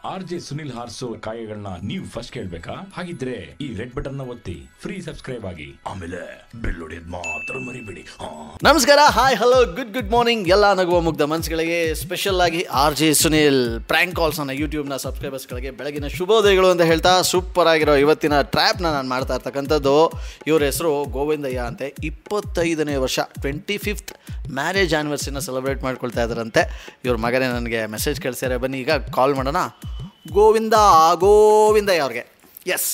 R J Sunil ಹಾರ್ಸೋ ಕಾಯಗಳನ್ನ ನೀವು ಫಸ್ಟ್ ಕೇಳ್ಬೇಕಾ ಹಾಗಿದ್ರೆ ಈ ರೆಡ್ ಬಟನ್ ನ ಒತ್ತಿ ಫ್ರೀ ಸಬ್ಸ್ಕ್ರೈಬ್ ಆಗಿ ಆಮೇಲೆ ಬೆಲ್ ಹೊಡೆಯೋದ್ ಮಾತ್ರ ಮರಿಬೇಡಿ ಹಾ ನಮಸ್ಕಾರ hi hello good good morning ಎಲ್ಲ ನಗುವ ಮುಗ್ಧ ಮನಸ್ಸುಗಳಿಗೆ ಸ್ಪೆಷಲ್ ಆಗಿ R J Sunil prank calls ಅನ್ನ ಯೂಟ್ಯೂಬ್ನ ಸಬ್ಸ್ಕ್ರೈಬರ್ಸ್ಗಳಿಗೆ ಬೆಳಗಿನ ಶುಭೋದಯಗಳು ಅಂತ ಹೇಳ್ತಾ ಸೂಪರ್ ಆಗಿರೋ ಇವತ್ತಿನ ಟ್ರ್ಯಾಪ್ನ ನಾನು ಮಾಡ್ತಾ ಇರ್ತಕ್ಕಂಥದ್ದು ಇವ್ರ ಹೆಸರು ಗೋವಿಂದಯ್ಯ ಅಂತೆ ಇಪ್ಪತ್ತೈದನೇ ವರ್ಷ ಟ್ವೆಂಟಿ ಫಿಫ್ತ್ ಮ್ಯಾರೇಜ್ ಆ್ಯನಿವರ್ಸರಿನ ಸೆಲೆಬ್ರೇಟ್ ಮಾಡ್ಕೊಳ್ತಾ ಇದ್ದಾರಂತೆ ಇವ್ರ ಮಗನೇ ನನಗೆ ಮೆಸೇಜ್ ಕಳಿಸ್ಯಾರೆ ಬನ್ನಿ ಈಗ ಕಾಲ್ ಮಾಡೋಣ ಗೋವಿಂದ ಗೋವಿಂದಯ್ಯ ಅವ್ರಿಗೆ ಎಸ್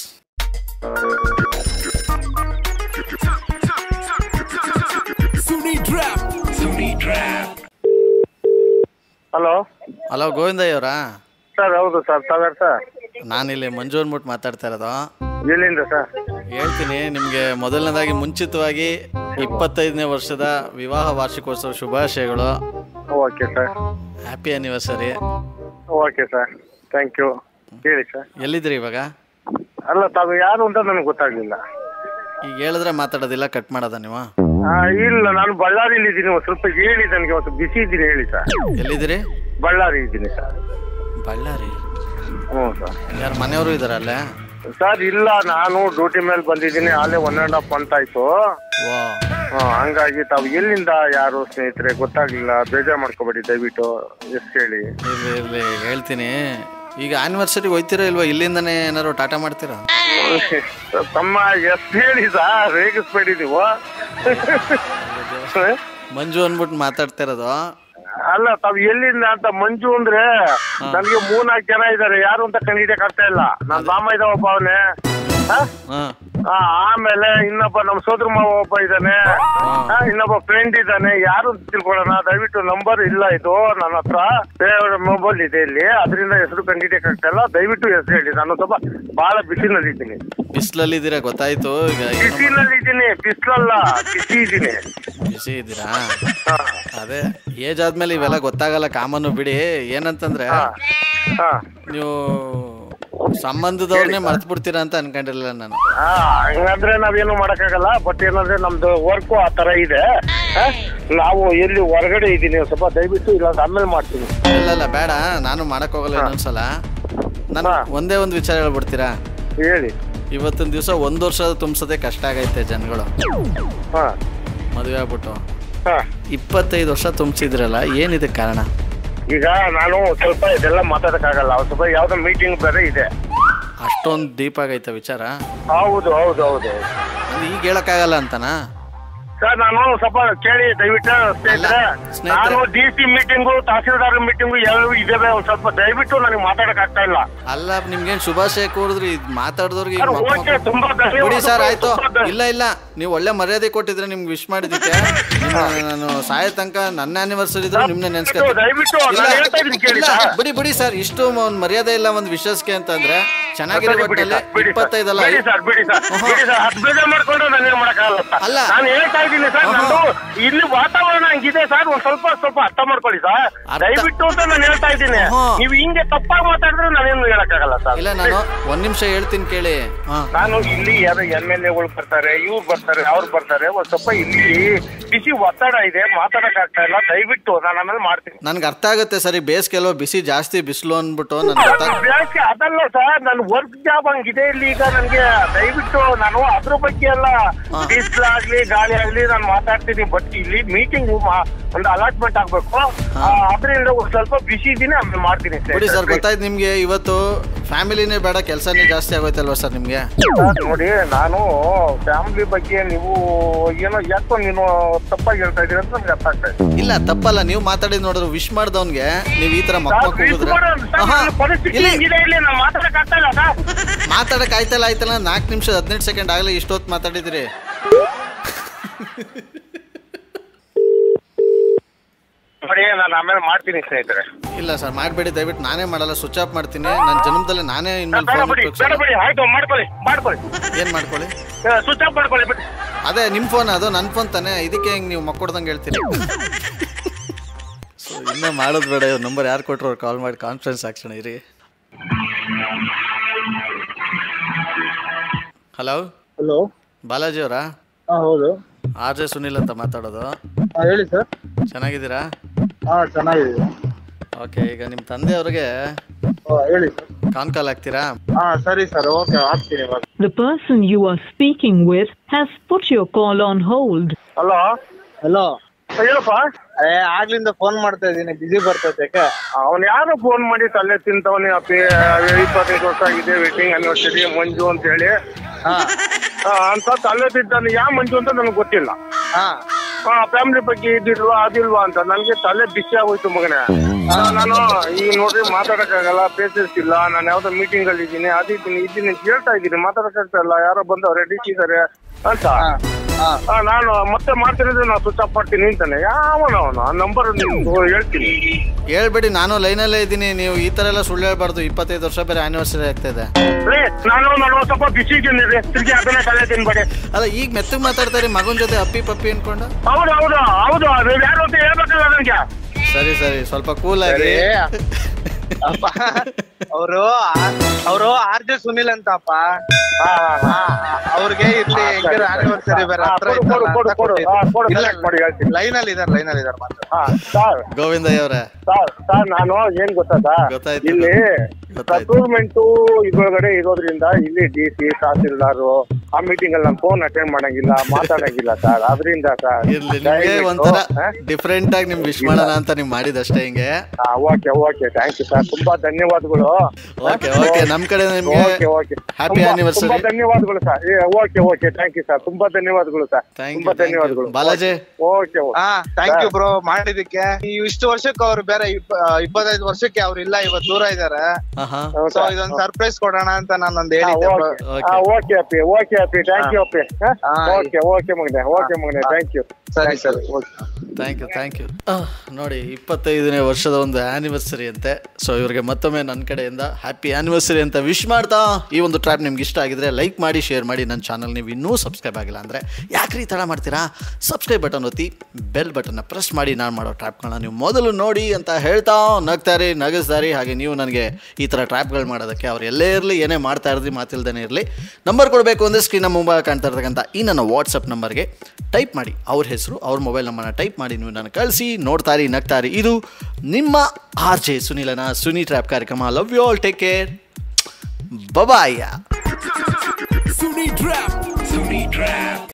ಹಲೋ ಹಲೋ ಗೋವಿಂದಯ್ಯ ಅವರಾ ಸರ್ ಹೌದು ಸರ್ ಸಾಗರ್ ಸರ್ ನಾನಿಲ್ಲಿ ಮಂಜು ಅಂದ್ಬಿಟ್ಟು ಮಾತಾಡ್ತಾ ಇರೋದು ಎಲ್ಲಿಂದ ಸರ್ ಹೇಳ್ತೀನಿ ನಿಮಗೆ ಮೊದಲನೇದಾಗಿ ಮುಂಚಿತವಾಗಿ ಇಪ್ಪತ್ತೈದನೇ ವರ್ಷದ ವಿವಾಹ ವಾರ್ಷಿಕೋತ್ಸವ ಶುಭಾಶಯಗಳು okay sir happy anniversary okay sir thank you ಹೇಳಿ ಸರ್ ಎಲ್ಲಿದ್ದೀರಿ ಇವಾಗ ಅಲ್ಲ ತಾವು ಯಾರು ಅಂತ ನನಗೆ ಗೊತ್ತಾಗಲಿಲ್ಲ ಈಗ ಹೇಳಿದ್ರೆ ಮಾತಾಡೋದಿಲ್ಲ ಕಟ್ ಮಾಡೋದ ನೀವು ಇಲ್ಲ ನಾನು ಬಳ್ಳಾರಿಲಿ ಇದ್ದೀನಿ ಒಂದು ಸ್ವಲ್ಪ ಹೇಳಿ ನನಗೆ ಒಂದು ಬಿಸಿ ಇದ್ದೀನಿ ಹೇಳಿ ಸರ್ ಎಲ್ಲಿದ್ದೀರಿ ಬಳ್ಳಾರಿ ಇದ್ದೀನಿ ಸರ್ ಬಳ್ಳಾರಿ ಹ್ಞೂ ಸರ್ ಯಾರು ಮನೆಯವರು ಇದ್ದಾರೆ ಅಲ್ಲೇ ಸರ್ ಇಲ್ಲ ನಾನು ಡ್ಯೂಟಿ ಮೇಲೆ ಬಂದಿದ್ದೀನಿ ಅಲ್ಲೇ ಒನ್ ಆ್ಯಂಡ್ ಹಾಫ್ ಮಂತ್ ಆಯಿತು ವಾ ಹಂಗಾಗಿ ತಾವು ಎಲ್ಲಿಂದ ಯಾರು ಸ್ನೇಹಿತರೆ ಗೊತ್ತಾಗಲಿಲ್ಲ ಬೇಜಾರು ಮಾಡ್ಕೋಬೇಡಿ ದಯವಿಟ್ಟು ಎಷ್ಟು ಹೇಳಿ ಇರ್ಲಿ ಇರ್ಲಿ ಹೇಳ್ತೀನಿ ಈಗ ಆನಿವರ್ಸರಿಗೆ ಹೋಯ್ತೀರಾ ಇಲ್ವಾ ಇಲ್ಲಿಂದನೇ ಏನಾದ್ರು ಟಾಟಾ ಮಾಡ್ತೀರಾ ತಮ್ಮ ಎಷ್ಟು ಹೇಳಿ ಸರ್ ರೇಗಿಸ್ಬೇಡಿ ನೀವು ಮಂಜು ಅಂದ್ಬಿಟ್ಟು ಮಾತಾಡ್ತಾ ಇರೋದು ಅಲ್ಲ ತಾವ್ ಎಲ್ಲಿಂದ ಅಂತ ಮಂಜು ಅಂದ್ರೆ ನನ್ಗೆ ಮೂರ್ನಾಲ್ಕು ಜನ ಇದಾರೆ ಯಾರು ಅಂತ ಕಂಡಿಡಿಯಕ್ ಆಗ್ತಾ ಇಲ್ಲ ನನ್ ಮಾಮ ಇದಾವ ಒಬ್ಬ ಅವನೇ ಹಾಂ ಆಮೇಲೆ ಇನ್ನೊಬ್ಬ ನಮ್ ಸೋದರ ಮಾವ ಒಬ್ಬ ಇದ್ದಾನೆ ಆ, ಇನ್ನೊಬ್ಬ ಫ್ರೆಂಡ್ ಇದ್ದಾನೆ ಯಾರು ಅಂತ ತಿಳ್ಕೊಳ್ಳೋಣ ದಯವಿಟ್ಟು ನಂಬರ್ ಇಲ್ಲ ಇದು ನನ್ನ ಹತ್ರ ಬೇರೆ ಮೊಬೈಲ್ ಇದೆ ಇಲ್ಲಿ ಅದರಿಂದ ಹೆಸರು ಕಂಡಿಡಿಯಕ್ ಆಗ್ತಾ ಇಲ್ಲ ದಯವಿಟ್ಟು ಹೆಸರು ಹೇಳಿ ನಾನು ಸ್ವಲ್ಪ ಬಹಳ ಬಿಸಿನಲ್ಲಿ ಇದ್ದೀನಿ ಬಿಸಿಲಲ್ಲಿದ್ದೀರಾ ಗೊತ್ತಾಯ್ತು ಈಗ ಏನು ಬಿಸಿನಲ್ಲಿ ಇದ್ದೀನಿ ಬಿಸಿಲಲ್ಲ ಬಿಸಿ ಇದ್ದೀನಿ ಬಿಸಿ ಇದ್ದೀರಾ ಹಾ ಅದೇ ಏಜ್ ಆದ್ಮೇಲೆ ಇವೆಲ್ಲ ಗೊತ್ತಾಗಲ್ಲ ಕಾಮನ್ನು ಬಿಡಿ ಏನಂತಂದ್ರೆ ಹಾ ನೀವು ಸಂಬಂಧದವ್ರನ್ನೇ ಮರ್ತು ಬಿಡ್ತೀರಾ ಅಂತ ಅನ್ಕೊಂಡಿರ್ಲಿಲ್ಲ ನಾನು ಹಾ ಹಂಗಂದ್ರೆ ನಾವೇನು ಮಾಡಕ್ಕಾಗಲ್ಲ ಬಟ್ ಏನಂದ್ರೆ ನಮ್ದು ವರ್ಕು ಆ ತರ ಇದೆ ಆ, ನಾವು ಎಲ್ಲಿ ಹೊರಗಡೆ ಇದ್ದೀನಿ ಒಂದ್ ಸ್ವಲ್ಪ ದಯವಿಟ್ಟು ಇಲ್ಲ ಆಮೇಲೆ ಮಾಡ್ತೀನಿ ಇಲ್ಲ ಇಲ್ಲ ಬೇಡ ನಾನು ಮಾಡಕ್ ಹೋಗಲ್ಲ ಇನ್ನೊಂದ್ಸಲ ನಾನು ಹಾ. ಒಂದೇ ಒಂದು ವಿಚಾರ ಹೇಳ್ಬಿಡ್ತೀರಾ ಹೇಳಿ ಇವತ್ತಿನ ದಿವಸ ಒಂದು ವರ್ಷ ತುಂಬಿಸೋದೇ ಕಷ್ಟ ಆಗೈತೆ ಜನಗಳು ಹಾ ಮದುವೆ ಆಗ್ಬಿಟ್ಟು ಹಾ ಇಪ್ಪತ್ತೈದು ವರ್ಷ ತುಂಬಿಸಿದ್ರಲ್ಲ ಏನಿದೆ ಕಾರಣ ಈಗ ನಾನು ಸ್ವಲ್ಪ ಇದೆಲ್ಲ ಮಾತಾಡಕ್ಕಾಗಲ್ಲ ಒಂದ್ ಸ್ವಲ್ಪ ಯಾವ್ದೋ ಮೀಟಿಂಗ್ ಬೇರೆ ಇದೆ ಅಷ್ಟೊಂದು ಡೀಪ್ ಆಗೈತೆ ವಿಚಾರ ಹೌದು ಹೌದು ಹೌದು ಅದು ಈಗ ಹೇಳಕ್ಕಾಗಲ್ಲ ಅಂತನಾ ಸರ್ ನಾನು ಸ್ವಲ್ಪ ಕೇಳಿ ದಯವಿಟ್ಟು ಸ್ನೇಹಿತರೆ ಸ್ನೇಹಿತರೆ. ನಾನು D C meeting tahsildar meeting ಎಲ್ಲವೂ ಇದಾವೆ ಒಂದ್ ಸ್ವಲ್ಪ ದಯವಿಟ್ಟು ನನಗೆ ಮಾತಾಡಕ್ ಆಗ್ತಾ ಇಲ್ಲ ಅಲ್ಲ ನಿಮ್ಗೇನು ಶುಭಾಶಯ ಕೋರಿದ್ರಿ ಇದು ಮಾತಾಡಿದವ್ರಿಗೆ ಈಗ ಸರ್, ಮಕ್ಳು- ಓಕೆ, ತುಂಬಾ ಧನ್ಯವಾದ. ಬಿಡಿ ಸರ್ ಆಯ್ತು ತುಂಬಾ ಧನ್ಯ- ಇಲ್ಲ ಇಲ್ಲ ನೀವು ಒಳ್ಳೆ ಮರ್ಯಾದೆ ಕೊಟ್ಟಿದ್ರೆ ನಿಮ್ಗೆ ವಿಶ್ ಮಾಡಿದ್ದಕ್ಕೆ ನಿಮ್ನ ನಾನು ಸಾಯೋ ತನಕ ನನ್ನ ಆನಿವರ್ಸರಿ ಇದ್ರು ನಿಮ್ನ ನೆನ್ಸ್ಕೊತೀನಿ ದಯವಿಟ್ಟು ಇಲ್ಲ, ನಾನು ಹೇಳ್ತಾ ಇದ್ದೀನಿ ಕೇಳಿ ಇಲ್ಲ, ಸರ್. ಬಿಡಿ ಬಿಡಿ ಸರ್ ಇಷ್ಟು ಒಂದು ಮರ್ಯಾದೆ ಇಲ್ಲ ಒಂದು ವಿಶ್ವಾಸಕ್ಕೆ ಅಂತಂದ್ರೆ ಚೆನ್ನಾಗಿರೋ ಬಿಡಿ ಒಟ್ಟಲ್ಲಿ ಸರ್, ಬಿಡಿ ಸರ್. ಇಪ್ಪತ್ತೈದಲ್ಲ ಬಿಡಿ ಸರ್ ಬಿಡಿ ಸರ್ ಬಿಡಿ ಸರ್ ಹತ್ತು ಬೇಜಾರ್ ಮಾಡ್ಕೊಂಡ್ರೆ ನಾನು ಏನ್ ಮಾಡಕ್ಕಾಗಲ್ಲ ಸರ್. ಅಲ್ಲ. ನಾನು ಹೇಳ್ತಾ ಇದ್ದೀನಿ ಸರ್ ಆಹಾ. ನಂದು ಇಲ್ಲಿ ವಾತಾವರಣ ಹಂಗಿದೆ ಸರ್ ಒಂದ್ ಸ್ವಲ್ಪ ಸ್ವಲ್ಪ ಅರ್ಥ ಮಾಡ್ಕೊಳ್ಳಿ ಸರ್ ಅರ್ಥ- ದಯವಿಟ್ಟು ಅಂತ ನಾನು ಹೇಳ್ತಾ ಇದ್ದೀನಿ ಆಹಾ. ನೀವು ಹಿಂಗೆ ತಪ್ಪಾಗಿ ಮಾತಾಡಿದ್ರೆ ನಾನೇನು ಹೇಳಕ್ಕಾಗಲ್ಲ ಸರ್ ಇಲ್ಲ ನಾನು ಒಂದ್ ನಿಮಿಷ ಹೇಳ್ತೀನಿ ಕೇಳಿ ಹಾ ನಾನು ಇಲ್ಲಿ ಯಾರು ಎಮ್ ಎಲ್ ಎಗಳು ಬರ್ತಾರೆ ಇವ್ರು ಬರ್ತಾರೆ ಅವ್ರು ಬರ್ತಾರೆ ಒಂದ್ ಸ್ವಲ್ಪ ಇಲ್ಲಿ ಬಿಸಿ ಒತ್ತಡ ಇದೆ ಮಾತಾಡಕ್ ಆಗ್ತಾ ಇಲ್ಲ ದಯವಿಟ್ಟು ನಾನು ಆಮೇಲೆ ಮಾಡ್ತೀನಿ ನನ್ಗೆ ಅರ್ಥ ಆಗುತ್ತೆ ಸರಿ ಬೇಸಿಗೆಲ್ಲೋ ಬಿಸಿ ಜಾಸ್ತಿ ಬಿಸಿಲು ಅಂದ್ಬಿಟ್ಟು ನನ್ಗೆ ಅರ್ಥ ಬೇಸಿಗೆ ಅದಲ್ಲ ಸರ್ ನನ್ನ ವರ್ಕ್ ಜಾಬ್ ಹಂಗಿದೆ ಇಲ್ಲಿ ಈಗ ನನ್ಗೆ ದಯವಿಟ್ಟು ನಾನು ಅದ್ರ ಬಗ್ಗೆ ಎಲ್ಲ ಹಾ. ಬಿಸಿಲಾಗ್ಲಿ ಗಾಳಿ ಆಗ್ಲಿ ನಾನು ಮಾತಾಡ್ತೀನಿ ಬಟ್ ಇಲ್ಲಿ ಮೀಟಿಂಗ್ ಒಂದು ಅಲಾಟ್ಮೆಂಟ್ ಆಗ್ಬೇಕು ಆ, ಅದ್ರಿಂದ ಒಂದ್ ಸ್ವಲ್ಪ ಬಿಸಿ ಇದೀನಿ ಆಮೇಲೆ ಮಾಡ್ತೀನಿ ಬಿಡಿ ಸರ್ ಗೊತ್ತಾಯ್ತು ನಿಮ್ಗೆ ಇವತ್ತು ಫ್ಯಾಮಿಲಿನೇ ಬೇಡ ಕೆಲಸನೇ ಜಾಸ್ತಿ ಆಗೋಯ್ತಲ್ವಾ ಸರ್ ನಿಮ್ಗೆ ಸರ್, ನೋಡಿ ನಾನು ಫ್ಯಾಮಿಲಿ ಬಗ್ಗೆ ನೀವು ಏನೋ ಯಾಕೋ ನೀನು ತಪ್ಪಾಗಿ ಹೇಳ್ತಾ ಇದೀರ ಅಂತ ನನ್ಗೆ ಅರ್ಥ ಆಗ್ತಾ ಇದೆ ಇಲ್ಲ ತಪ್ಪಲ್ಲ ನೀವು ಮಾತಾಡಿದ್ ನೋಡಿದ್ರೆ ವಿಶ್ ಮಾಡ್ದವ್ನ್ಗೆ ನೀವು ಈ ತರ ಮಕ್ಕ ಸರ್, ಮಕ್ಕ please ಕೂಗಿದ್ರೆ ಮಾಡೋಣ. ಸರ್, ಆಹಾ, ನನ್ನ ಪರಿಸ್ಥಿತಿ ಇಲ್ಲಿ ಹಿಂಗಿದೆ ಇಲ್ಲಿ ನಾನು ಮಾತಾಡಕ್ ಆಗ್ತಾ ಇಲ್ಲ ಸರ್ ಮಾತಾಡಕ್ ಆಯ್ತಲ್ಲ ಆಯ್ತಲ್ಲ ನಾಲ್ಕು ನಿಮಿಷ ಹದಿನೆಂಟು ಸೆಕೆಂಡ್ ಆಗಲಿ ಇಷ್ಟೊತ್ತು ಮಾತಾಡಿದ್ರಿ ನೋಡಿ ನಾನು ಆಮೇಲೆ ಮಾಡ್ತೀನಿ ಸ್ನೇಹಿತರೆ ಇಲ್ಲ ಸರ್ ಮಾಡಬೇಡಿ ದಯವಿಟ್ಟು ನಾನೇ ಮಾಡಲ್ಲ ಸ್ವಿಚ್ ಆಫ್ ಮಾಡ್ತೀನಿ ನನ್ನ ಜನ್ಮದಲ್ಲಿ ನಾನೇ ಇನ್ಮೇಲೆ ಬೇಡ ಫೋನ್ ಬಿಡಿ ಬೇಡ ಬಿಡಿ ಆಯ್ತು ಮಾಡ್ಕೊಳ್ಳಿ ಮಾಡ್ಕೊಳ್ಳಿ ಏನು ಮಾಡ್ಕೊಳ್ಳಿ ಸ್ವಿಚ್ ಆಫ್ ಮಾಡ್ಕೊಳ್ಳಿ ಬಿಡಿ ಅದೇ ನಿಮ್ಮ ಫೋನ್ ಅದು ನನ್ನ ಫೋನ್ ತಾನೇ ಇದಕ್ಕೆ ಹೆಂಗೆ ನೀವು ಮಕ್ಕೊಡ್ದಂಗೆ ಹೇಳ್ತೀರಿ ಸೊ ಇನ್ನೂ ಮಾಡೋದು ಬೇಡ ಇವ್ರ ನಂಬರ್ ಯಾರು ಕೊಟ್ಟರು ಅವ್ರು ಕಾಲ್ ಮಾಡಿ ಕಾನ್ಫರೆನ್ಸ್ ಹಾಕ್ಸೋಣ ಇರಿ ಹಲೋ ಹಲೋ ಬಾಲಾಜಿ ಅವರಾ ಹಾಂ ಹೌದು ಆರ್ ಜೆ ಸುನಿಲ್ ಅಂತ ಮಾತಾಡೋದು ಹಾಂ ಹೇಳಿ ಸರ್ ಚೆನ್ನಾಗಿದ್ದೀರಾ ಹಾಂ ಚೆನ್ನಾಗಿದೆ ಓಕೆ ಈಗ ನಿಮ್ಮ ತಂದೆಯವ್ರಿಗೆ ಹೇಳಿ ಕಾನ್ ಕಾಲ್ ಆಗ್ತೀರಾ ಹಾ ಸರಿ ಸರ್ ಓಕೆ ಆಗ್ತೀನಿ ಇವಾಗ The person you are speaking with has put your call on hold. Hello hello ಹೇಳಪ್ಪ ಏ ಆಗ್ಲಿಂದ ಫೋನ್ ಮಾಡ್ತಾ ಇದೀನಿ ಬಿಸಿ ಬರ್ತೈತೆ ಯಾಕೆ ಅವನ್ ಯಾರೋ ಫೋನ್ ಮಾಡಿ ತಲೆ ತಿಂತವನಿ ಅಪ್ಪಿ ಇಪ್ಪತ್ತೈದು ವರ್ಷ ಆಗಿದೆ ವೆಡ್ಡಿಂಗ್ ಆನಿವರ್ಸರಿ ಮಂಜು ಅಂತ ಹೇಳಿ ಹಾ ಆ, ಅಂತ ತಲೆ ತಿಂತಾನೆ ಯಾವ ಮಂಜು ಅಂತ ನನಗೆ ಗೊತ್ತಿಲ್ಲ ಹಾ ಫ್ಯಾಮಿಲಿ ಬಗ್ಗೆ ಇದಿಲ್ವಾ ಅದಿಲ್ವಾ ಅಂತ ನನಗೆ ತಲೆ ಬಿಸಿ ಆಗೋಯ್ತು ಮಗನೇ ನಾನು ಈಗ ನೋಡ್ರಿ ಮಾತಾಡಕ್ಕಾಗಲ್ಲ ಪೇಷನ್ಸ್ ಇಲ್ಲ ನಾನು ಯಾವ್ದೋ ಮೀಟಿಂಗ್ ಅಲ್ಲಿ ಇದ್ದೀನಿ ಅದಿದ್ದೀನಿ ಇದ್ದೀನಿ ಅಂತ ಹೇಳ್ತಾ ಇದ್ದೀನಿ ಮಾತಾಡಕ್ಕಾಗ್ತಾ ಇಲ್ಲ ಯಾರೋ ಬಂದವ್ರೆ ಡಿಚ್ ಇದಾರೆ ಅಂತ ಹಾ ಆ, ನಾನು ಮತ್ತೆ ಮಾಡ್ತಿರೋದು ನಾನು ಸ್ವಿಚ್ ಆಫ್ ಮಾಡ್ತೀನಿ ಅಂತಾನೆ ಯಾವನ ಅವನು ಆ ನಂಬರ್ ಹೇಳ್ತೀನಿ ಹೇಳ್ಬೇಡಿ ನಾನು ಲೈನಲ್ಲೇ ಇದ್ದೀನಿ ನೀವು ಈ ಥರ ಎಲ್ಲ ಸುಳ್ಳು ಹೇಳ್ಬಾರ್ದು ಇಪ್ಪತ್ತೈದು ವರ್ಷ ಬೇರೆ ಆನಿವರ್ಸರಿ ಆಗ್ತಾ ಇದೆ ರೇ ನಾನು ನಾನು ಸ್ವಲ್ಪ ಬಿಸಿ ಇದ್ದೀನಿ ರೀ ತಿರ್ಗಿ ಅದನ್ನೇ ತಲೆ ತಿನ್ಬೇಡಿ ಅಲ್ಲ ಈಗ ಮೆತ್ತಗೆ ಮಾತಾಡ್ತಾರೆ ಮಗನ ಜೊತೆ ಅಪ್ಪಿ ಪಪ್ಪಿ ಅನ್ಕೊಂಡು ಹೌದು ಹೌದು ಹೌದು ನೀವು ಯಾರು ಅಂತ ಹೇಳ್ಬೇಕಲ್ಲ ನನಗೆ ಸರಿ ಸರಿ ಸ್ವಲ್ಪ ಕೂಲ್ ಆಗಿ ಸರಿ ಅಪ್ಪ ಅವರು ಅವರು ಆರ್ ಜೆ ಸುನಿಲ್ ಅಂತ ಅಪ್ಪ ಹಾ ಹಾ ಅವ್ರಿಗೆ ಇಲ್ಲಿ ಹಾ, ಹೆಂಗಿರೋ ಸರಿ, ಆನಿವರ್ಸರಿ ಬೇರೆ ಹಾ, ಹತ್ರ ಕೊಡು, ಕೊಡು, ಕೊಡು, ಕೊಡು. ಹಾ, ಕೊಡು, select ಮಾಡಿ ಹೇಳ್ತೀನಿ. ಲೈನ್ ಅಲ್ಲಿ ಇದಾರೆ ಲೈನ್ ಅಲ್ಲಿ ಇದಾರೆ ಮಾತ್ರ ಹಾ ಸರ್ ಗೋವಿಂದಯ್ಯ ಅವರೇ ಸರ್ ಸರ್ ನಾನು ಏನ್ ಗೊತ್ತದ ಗೊತ್ತಾಯ್ತು. ಇಲ್ಲಿ ಗೊತ್ತಾಯ್ತು. ಸೆಟಲ್ಮೆಂಟ್ ಇದ್ರೊಳಗಡೆ ಇರೋದ್ರಿಂದ ಇಲ್ಲಿ ಡಿ ಸಿ ತಹಸೀಲ್ದಾರು ಆ ಮೀಟಿಂಗ್ ಅಲ್ಲಿ ನಾನು ಫೋನ್ ಅಟೆಂಡ್ ಮಾಡಂಗಿಲ್ಲ ಮಾತಾಡಂಗಿಲ್ಲ ಸರ್ ಅದರಿಂದ ಸರ್ ಇರ್ಲಿ ನಿಮ್ಗೆ ಒಂಥರ ಡಿಫ್ರೆಂಟ್ ಆಗಿ ನಿಮ್ ವಿಶ್ ಮಾಡೋಣ ಅಂತ ನೀವು ಮಾಡಿದಷ್ಟೇ ಹಿಂಗೆ okay okay thank you sir ತುಂಬಾ ಧನ್ಯವಾದಗಳು ಓಕೆ ಓಕೆ ನಮ್ ಕಡೆ ನಿಮ್ಗೆ ಓಕೆ ಓಕೆ ಹ್ಯಾಪಿ ತುಂಬಾ ಆನಿವರ್ಸರಿ ಧನ್ಯವಾದಗಳು sir okay okay thank you sir ತುಂಬಾ ಧನ್ಯವಾದಗಳು ಸರ್ Thank you, ತುಂಬಾ thank you. ಧನ್ಯವಾದಗಳು ಬಾಲಾಜಿ ಓಕೆ ಓಕೆ ಹಾ ಥ್ಯಾಂಕ್ ಯು ಬ್ರೋ ಮಾಡಿದಕ್ಕೆ ಈ ಇಷ್ಟು ವರ್ಷಕ್ಕೆ ಅವ್ರು ಬೇರೆ ಇಪ್ಪ- ಇಪ್ಪತ್ತೈದು ವರ್ಷಕ್ಕೆ ಅವ್ರು ಇಲ್ಲ ಇವತ್ತು ದೂರ ಇದಾರೆ ಹಾ ಹಾ ಸೊ ಇದೊಂದು ಸರ್ಪ್ರೈಸ್ ಕೊಡೋಣ ಅಂತ ನಾನೊಂದು ಹೇಳಿದ್ದೆ bro. Okay. ಓಕೆ ಅಪ್ಪಿ ಓಕೆ ಅಪ್ಪಿ ಥ್ಯಾಂಕ್ ಯು ಅಪ್ಪಿ ಹಾ. ಓಕೆ ಓಕೆ ಮಗನೆ ಓಕೆ ಮಗನೆ ಥ್ಯಾಂಕ್ ಯು ಸರಿ ಸರಿ ಥ್ಯಾಂಕ್ ಯು ಥ್ಯಾಂಕ್ ಯು ನೋಡಿ ಇಪ್ಪತ್ತೈದನೇ ವರ್ಷದ ಒಂದು ಆ್ಯನಿವರ್ಸರಿ ಅಂತೆ ಸೊ ಇವ್ರಿಗೆ ಮತ್ತೊಮ್ಮೆ ನನ್ನ ಕಡೆಯಿಂದ ಹ್ಯಾಪಿ ಆ್ಯನಿವರ್ಸರಿ ಅಂತ ವಿಶ್ ಮಾಡ್ತಾ ಈ ಒಂದು ಟ್ರ್ಯಾಪ್ ನಿಮ್ಗೆ ಇಷ್ಟ ಆಗಿದ್ರೆ ಲೈಕ್ ಮಾಡಿ ಶೇರ್ ಮಾಡಿ ನನ್ನ ಚಾನಲ್ ನೀವು ಇನ್ನೂ ಸಬ್ಸ್ಕ್ರೈಬ್ ಆಗಿಲ್ಲ ಅಂದರೆ ಯಾಕ್ರಿ ತಡ ಮಾಡ್ತೀರಾ ಸಬ್ಸ್ಕ್ರೈಬ್ ಬಟನ್ ಒತ್ತಿ ಬೆಲ್ ಬಟನ್ನ ಪ್ರೆಸ್ ಮಾಡಿ ನಾನು ಮಾಡೋ ಟ್ರ್ಯಾಪ್ಗಳನ್ನ ನೀವು ಮೊದಲು ನೋಡಿ ಅಂತ ಹೇಳ್ತಾ ನಗ್ತಾರಿ ನಗಿಸ್ತಾರಿ ಹಾಗೆ ನೀವು ನನಗೆ ಈ ಥರ ಟ್ರ್ಯಾಪ್ಗಳು ಮಾಡೋದಕ್ಕೆ ಅವ್ರು ಎಲ್ಲೇ ಇರಲಿ ಏನೇ ಮಾಡ್ತಾ ಇರಲಿ ಮಾತಿಲ್ದೇ ಇರಲಿ ನಂಬರ್ ಕೊಡಬೇಕು ಅಂದರೆ ಸ್ಕ್ರೀನ ಮುಂಭಾಗ ಕಾಣ್ತಾ ಇರ್ತಕ್ಕಂಥ ಈ ನನ್ನ ವಾಟ್ಸಪ್ ನಂಬರ್ಗೆ ಟೈಪ್ ಮಾಡಿ ಅವ್ರ ಹೆಸರು ಅವ್ರ ಮೊಬೈಲ್ ನಂಬರ್ನ ಟೈಪ್ ಮಾಡಿ ನೀವು ನಾನು ಕಳಿಸಿ ನೋಡ್ತಾರಿ ನಗ್ತಾರಿ ಇದು ನಿಮ್ಮ ಆರ್ ಜೆ ಸುನಿಲನ ಸುನಿ ಟ್ರ್ಯಾಪ್ ಕಾರ್ಯಕ್ರಮ love you all take care ಬಬಾಯ್ಯ Sunni Trap. Sunni Trap.